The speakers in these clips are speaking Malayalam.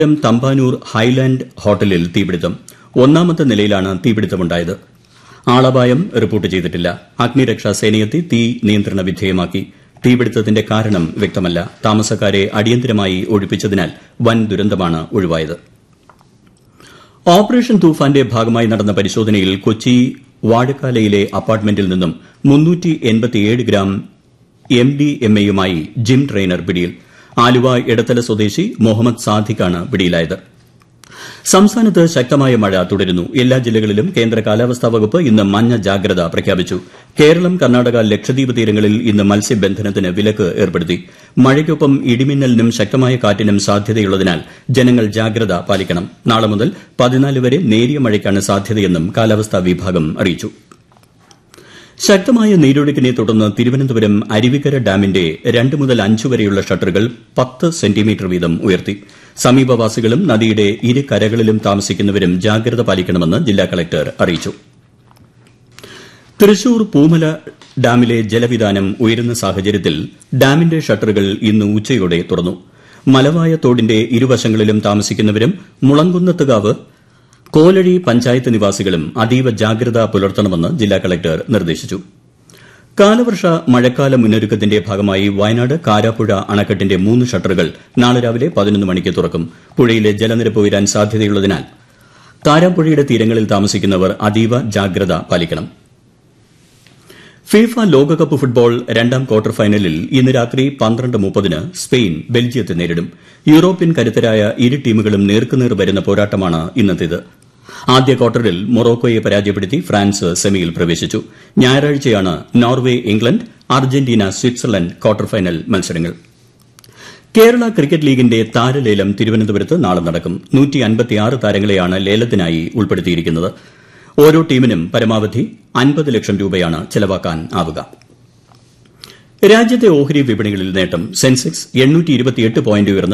തിരുവനന്തപുരം തമ്പാനൂർ ഹൈലാൻഡ് ഹോട്ടലിൽ തീപിടുത്തം ഒന്നാമത്തെ നിലയിലാണ് തീപിടുത്തമുണ്ടായത് ആളപായം റിപ്പോർട്ട് ചെയ്തിട്ടില്ല അഗ്നിരക്ഷാ സേനയെത്തി തീ നിയന്ത്രണ വിധേയമാക്കി തീപിടുത്തത്തിന്റെ കാരണം വ്യക്തമല്ല താമസക്കാരെ അടിയന്തരമായി ഒഴിപ്പിച്ചതിനാൽ വൻ ദുരന്തമാണ് ഒഴിവായത് ഓപ്പറേഷൻ തൂഫാന്റെ ഭാഗമായി നടന്ന പരിശോധനയിൽ കൊച്ചി വാഴക്കാലയിലെ അപ്പാർട്ട്മെന്റിൽ നിന്നും ഗ്രാം എംഡിഎംഎയുമായി ജിം ട്രെയിനർ പിടിയിൽ ആലുവ എടത്തല സ്വദേശി മുഹമ്മദ് സാദിഖാണ് പിടിയിലായത് സംസ്ഥാനത്ത് ശക്തമായ മഴ തുടരുന്നു എല്ലാ ജില്ലകളിലും കേന്ദ്ര കാലാവസ്ഥാ വകുപ്പ് ഇന്ന് മഞ്ഞ ജാഗ്രത പ്രഖ്യാപിച്ചു കേരളം കർണാടക ലക്ഷദ്വീപ് തീരങ്ങളിൽ ഇന്ന് മത്സ്യബന്ധനത്തിന് വിലക്ക് ഏർപ്പെടുത്തി മഴയ്ക്കൊപ്പം ഇടിമിന്നലിനും ശക്തമായ കാറ്റിനും സാധ്യതയുള്ളതിനാൽ ജനങ്ങൾ ജാഗ്രത പാലിക്കണം നാളെ മുതൽ പതിനാല് വരെ നേരിയ മഴയ്ക്കാണ് സാധ്യതയെന്നും കാലാവസ്ഥാ വിഭാഗം അറിയിച്ചു ശക്തമായ നീരൊഴുക്കിനെ തുടർന്ന് തിരുവനന്തപുരം അരുവിക്കര ഡാമിന്റെ രണ്ട് മുതൽ അഞ്ച് വരെയുള്ള ഷട്ടറുകൾ പത്ത് സെന്റിമീറ്റർ വീതം ഉയർത്തി സമീപവാസികളും നദിയുടെ ഇരു കരകളിലും താമസിക്കുന്നവരും ജാഗ്രത പാലിക്കണമെന്ന് ജില്ലാ കളക്ടർ അറിയിച്ചു തൃശൂർ പൂമല ഡാമിലെ ജലവിതാനം ഉയരുന്ന സാഹചര്യത്തിൽ ഡാമിന്റെ ഷട്ടറുകൾ ഇന്ന് ഉച്ചയോടെ തുറന്നു മലവായ തോടിന്റെ ഇരുവശങ്ങളിലും താമസിക്കുന്നവരും മുളങ്കുന്നത്തുകാവ് കോലഴി പഞ്ചായത്ത് നിവാസികളും അതീവ ജാഗ്രത പുലർത്തണമെന്ന് ജില്ലാ കളക്ടർ നിർദ്ദേശിച്ചു കാലവർഷ മഴക്കാല മുന്നൊരുക്കത്തിന്റെ ഭാഗമായി വയനാട് കാരാപ്പുഴ അണക്കെട്ടിന്റെ മൂന്ന് ഷട്ടറുകൾ നാളെ രാവിലെ പതിനൊന്ന് മണിക്ക് തുറക്കും പുഴയിലെ ജലനിരപ്പ് ഉയരാൻ സാധ്യതയുള്ളതിനാൽ കാരാപ്പുഴയുടെ തീരങ്ങളിൽ താമസിക്കുന്നവർ അതീവ ജാഗ്രത പാലിക്കണം ഫിഫ ലോകകപ്പ് ഫുട്ബോൾ രണ്ടാം ക്വാർട്ടർ ഫൈനലിൽ ഇന്ന് രാത്രി പന്ത്രണ്ട് മുപ്പതിന് സ്പെയിൻ ബെൽജിയത്തെ നേരിടും യൂറോപ്യൻ കരുത്തരായ ഇരു ടീമുകളും നേർക്കുനേർ വരുന്ന പോരാട്ടമാണ് ഇന്നത്തേത് ആദ്യ ക്വാർട്ടറിൽ മൊറോക്കോയെ പരാജയപ്പെടുത്തി ഫ്രാൻസ് സെമിയിൽ പ്രവേശിച്ചു ഞായറാഴ്ചയാണ് Norway England Argentina Switzerland quarter final മത്സരങ്ങൾ കേരള ക്രിക്കറ്റ് ലീഗിന്റെ താരലേലം തിരുവനന്തപുരത്ത് നാളെ നടക്കും താരങ്ങളെയാണ് ലേലത്തിനായി ഉൾപ്പെടുത്തിയിരിക്കുന്നത് ഓരോ ടീമിനും പരമാവധി അൻപത് ലക്ഷം രൂപയാണ് ചെലവാക്കാൻ ആവുക രാജ്യത്തെ ഓഹരി വിപണികളിൽ നേട്ടം സെൻസെക്സ് പോയിന്റ് ഉയർന്ന്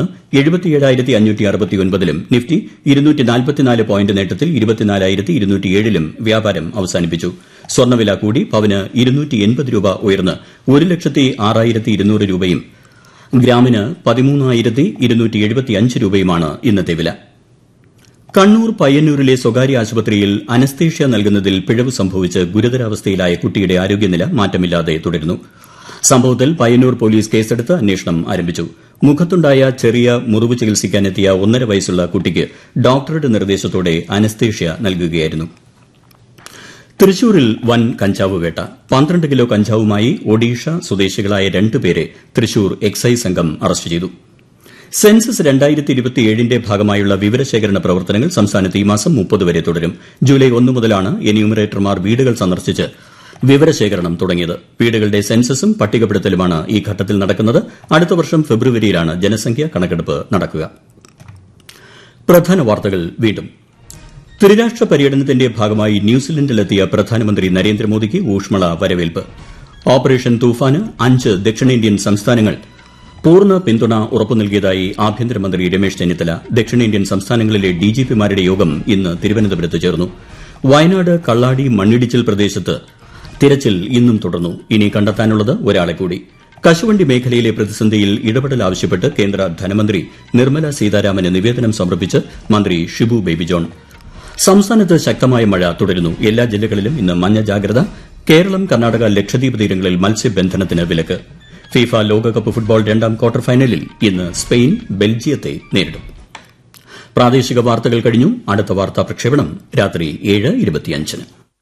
ലും നിഫ്റ്റി പോയിന്റ് നേട്ടത്തിൽ ലും വ്യാപാരം അവസാനിപ്പിച്ചു സ്വർണ്ണവില കൂടി പവന് രൂപ ഉയർന്ന് ഒരു ലക്ഷത്തി ആറായിരത്തി ഇരുന്നൂറ് രൂപയും ഗ്രാമിന് പതിമൂന്നായിരത്തി ഇരുന്നൂറ്റി എഴുപത്തിയഞ്ച് രൂപയുമാണ് ഇന്നത്തെ വില കണ്ണൂർ പയ്യന്നൂരിലെ സ്വകാര്യ ആശുപത്രിയിൽ അനസ്തേഷ്യ നൽകുന്നതിൽ പിഴവ് സംഭവിച്ച് ഗുരുതരാവസ്ഥയിലായ കുട്ടിയുടെ ആരോഗ്യനില മാറ്റമില്ലാതെ തുടരുന്നു സംഭവത്തിൽ പയ്യന്നൂർ പോലീസ് കേസെടുത്ത് അന്വേഷണം ആരംഭിച്ചു മുഖത്തുണ്ടായ ചെറിയ മുറിവ് ചികിത്സിക്കാനെത്തിയ ഒന്നര വയസ്സുള്ള കുട്ടിക്ക് ഡോക്ടറുടെ നിർദ്ദേശത്തോടെ അനസ്തേഷ്യ നൽകുകയായിരുന്നു തൃശൂരിൽ വൻ കഞ്ചാവ് വേട്ട പന്ത്രണ്ട് കിലോ കഞ്ചാവുമായി ഒഡീഷ സ്വദേശികളായ രണ്ടുപേരെ തൃശൂർ എക്സൈസ് സംഘം അറസ്റ്റ് ചെയ്തു സെൻസസ് ന്റെ ഭാഗമായുള്ള വിവരശേഖരണ പ്രവർത്തനങ്ങൾ സംസ്ഥാനത്ത് ഈ മാസം മുപ്പത് വരെ തുടരും ജൂലൈ ഒന്ന് മുതലാണ് എന്യൂമറേറ്റർമാർ വീടുകൾ സന്ദർശിച്ച് വിവരശേഖരണം തുടങ്ങിയത് വീടുകളുടെ സെൻസസും പട്ടികപ്പെടുത്തലുമാണ് ഈ ഘട്ടത്തിൽ നടക്കുന്നത് അടുത്ത വർഷം ഫെബ്രുവരിയിലാണ് ജനസംഖ്യാ കണക്കെടുപ്പ് നടക്കുക പ്രധാന വാർത്തകൾ വീണ്ടും ത്രിരാഷ്ട്ര പര്യടനത്തിന്റെ ഭാഗമായി ന്യൂസിലൻഡിലെത്തിയ പ്രധാനമന്ത്രി നരേന്ദ്രമോദിക്ക് ഊഷ്മള വരവേൽപ്പ് ഓപ്പറേഷൻ തൂഫാന് അഞ്ച് ദക്ഷിണേന്ത്യൻ സംസ്ഥാനങ്ങൾ പൂർണ്ണ പിന്തുണ ഉറപ്പു നൽകിയതായി ആഭ്യന്തരമന്ത്രി രമേശ് ചെന്നിത്തല ദക്ഷിണേന്ത്യൻ സംസ്ഥാനങ്ങളിലെ ഡിജിപിമാരുടെ യോഗം ഇന്ന് തിരുവനന്തപുരത്ത് ചേർന്നു വയനാട് കള്ളാടി മണ്ണിടിച്ചിൽ പ്രദേശത്ത് തിരച്ചിൽ ഇന്നും തുടർന്നു ഇനി കണ്ടെത്താനുള്ളത് ഒരാളെ കൂടി കശുവണ്ടി മേഖലയിലെ പ്രതിസന്ധിയിൽ ഇടപെടൽ ആവശ്യപ്പെട്ട് കേന്ദ്ര ധനമന്ത്രി നിർമ്മല സീതാരാമന് നിവേദനം സമർപ്പിച്ച് മന്ത്രി ഷിബു ബേബി ജോൺ സംസ്ഥാനത്ത് ശക്തമായ മഴ തുടരുന്നു എല്ലാ ജില്ലകളിലും ഇന്ന് മഞ്ഞ ജാഗ്രത കേരളം കർണാടക ലക്ഷദ്വീപ് തീരങ്ങളിൽ മത്സ്യബന്ധനത്തിന് വിലക്ക് ഫിഫ ലോകകപ്പ് ഫുട്ബോൾ രണ്ടാം ക്വാർട്ടർ ഫൈനലിൽ ഇന്ന് സ്പെയിൻ ബെൽജിയത്തെ നേരിടും പ്രാദേശിക വാർത്തകൾ കഴിഞ്ഞു അടുത്ത വാർത്താ പ്രക്ഷേപണം രാത്രി ഏഴ് ഇരുപത്തിയഞ്ചിന്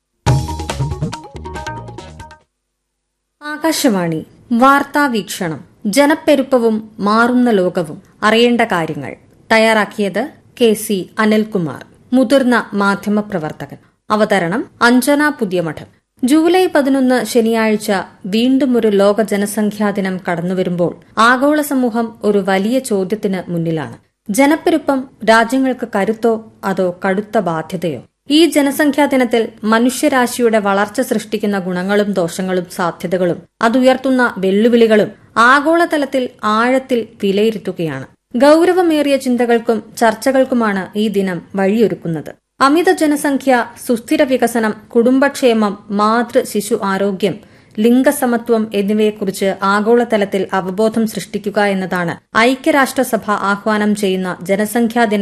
ആകാശവാണി വാർത്താ വീക്ഷണം ജനപ്പെരുപ്പവും മാറുന്ന ലോകവും അറിയേണ്ട കാര്യങ്ങൾ തയ്യാറാക്കിയത് കെ സി അനിൽകുമാർ മുതിർന്ന മാധ്യമപ്രവർത്തകൻ അവതരണം അഞ്ജന പുതിയമഠം ജൂലൈ പതിനൊന്ന് ശനിയാഴ്ച വീണ്ടും ഒരു ലോക ജനസംഖ്യാ ദിനം കടന്നുവരുമ്പോൾ ആഗോള സമൂഹം ഒരു വലിയ ചോദ്യത്തിന് മുന്നിലാണ് ജനപ്പെരുപ്പം രാജ്യങ്ങൾക്ക് കരുത്തോ അതോ കടുത്ത ബാധ്യതയോ ഈ ജനസംഖ്യാ ദിനത്തിൽ മനുഷ്യരാശിയുടെ വളർച്ച സൃഷ്ടിക്കുന്ന ഗുണങ്ങളും ദോഷങ്ങളും സാധ്യതകളും അതുയർത്തുന്ന വെല്ലുവിളികളും ആഗോളതലത്തിൽ ആഴത്തിൽ വിലയിരുത്തുകയാണ് ഗൌരവമേറിയ ചിന്തകൾക്കും ചർച്ചകൾക്കുമാണ് ഈ ദിനം വഴിയൊരുക്കുന്നത് അമിത ജനസംഖ്യ സുസ്ഥിര വികസനം കുടുംബക്ഷേമം മാതൃ ശിശു ആരോഗ്യം ലിംഗസമത്വം എന്നിവയെക്കുറിച്ച് ആഗോളതലത്തിൽ അവബോധം സൃഷ്ടിക്കുക എന്നതാണ് ഐക്യരാഷ്ട്രസഭ ആഹ്വാനം ചെയ്യുന്ന ജനസംഖ്യാ ദിന